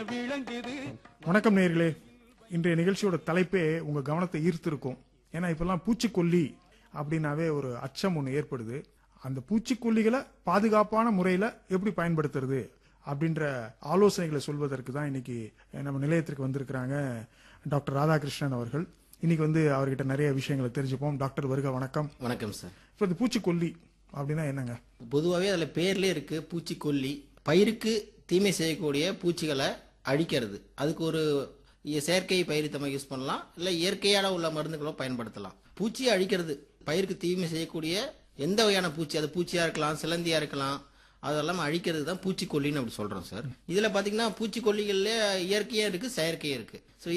விளங்குது வணக்கம் நேயர்களே இன்றைய நிகழ்ச்சியோட தலைப்பே உங்க கவனத்தை ஈர்த்திருக்கும் ஏன்னா இப்பெல்லாம் பூச்சிக்கொல்லி அப்படின்னாவே ஒரு அச்சம் ஒன்று ஏற்படுது அந்த பூச்சிக்கொல்லிகளை பாதுகாப்பான முறையில எப்படி பயன்படுத்துறது அப்படின்ற ஆலோசனைகளை சொல்வதற்கு தான் இன்னைக்கு நம்ம நிலையத்திற்கு வந்திருக்கிறாங்க டாக்டர் ராதாகிருஷ்ணன் அவர்கள் இன்னைக்கு வந்து அவர்கிட்ட நிறைய விஷயங்களை தெரிஞ்சுப்போம் டாக்டர் வருக வணக்கம் வணக்கம் சார் இப்போ இந்த பூச்சிக்கொல்லி அப்படின்னா என்னங்க பொதுவாகவே அதில் பேர்லேயே இருக்கு பூச்சிக்கொல்லி பயிருக்கு தீமை செய்யக்கூடிய பூச்சிகளை அழிக்கிறது அதுக்கு ஒரு இ- செயற்கை பயிர் நம்ம யூஸ் பண்ணலாம் இல்லை இயற்கையான உள்ள மருந்துகளோ பயன்படுத்தலாம் பூச்சியை அழிக்கிறது பயிருக்கு தீமை செய்யக்கூடிய எந்த வகையான பூச்சி அது பூச்சியா இருக்கலாம் சிலந்தியா இருக்கலாம் அதெல்லாம் அழிக்கிறது தான் பூச்சிக்கொல்லின்னு அப்படி சொல்றோம் சார் இதுல பாத்தீங்கன்னா பூச்சிக்கொல்லிகள்ல இயற்கையா இருக்கு செயற்கையா இருக்கு ஸோ